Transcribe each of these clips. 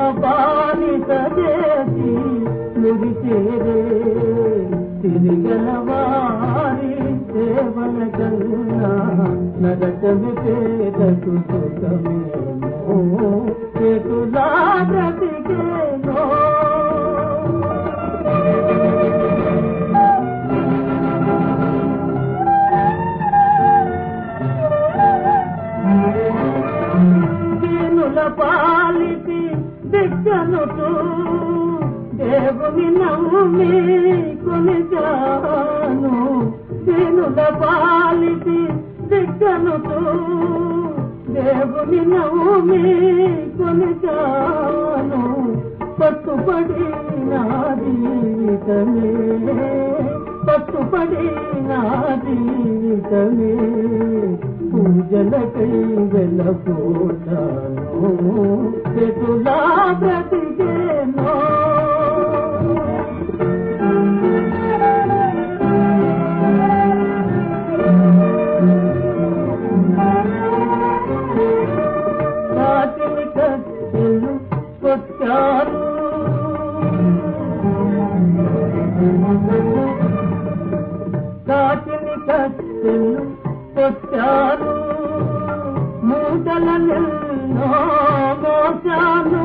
బానిస చేసి మురిచేరే తిరిగల వారి సేవల కన్నా నరకమి పేదకు సుఖమేమో చేతులా బ్రతికేనో దీనుల పాలిటి దిగ్గనుతూ దేవుని నమ్మి కొనిచాను దీనుల పాలిటి దిగ్గనుతూ దేవుని నమ్మి కొనిచాను పట్టుబడి నా జీవితమే పట్టుబడి నా జీవితమే పూజలకై వెళ్ళపోతాను చెటులా బ్రతికేనో కాటిని కట్టెలు కొట్టారు కాటిని కట్టెలు కొట్టారు మూటలనెన్నో మోసాను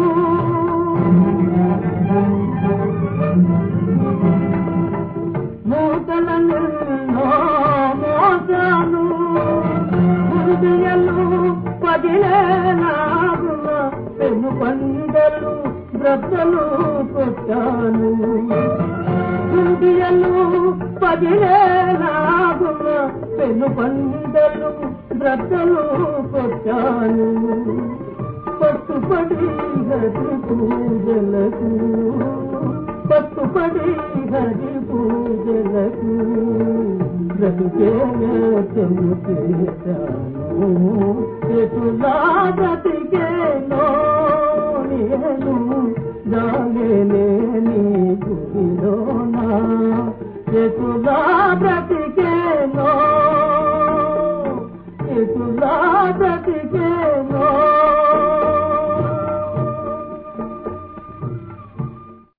మూటలనెన్నో మోసాను ముందియలు పదిలేనాగున పెను పండలు బ్రద్దలు కొట్టాను ముందియలు పదిలేనాగున పెను పండలు బ్రద్దలు కొట్టాను పట్టుపడి హరి పూజలకు పట్టుపడి హరి పూజలకు బ్రతుకే చెము చేశాను ఎటులా బ్రతికేనో నేను జాలేనే నీ గుడిలోనా ఎటులా బ్రతికేనో ఎటులా బ్రతి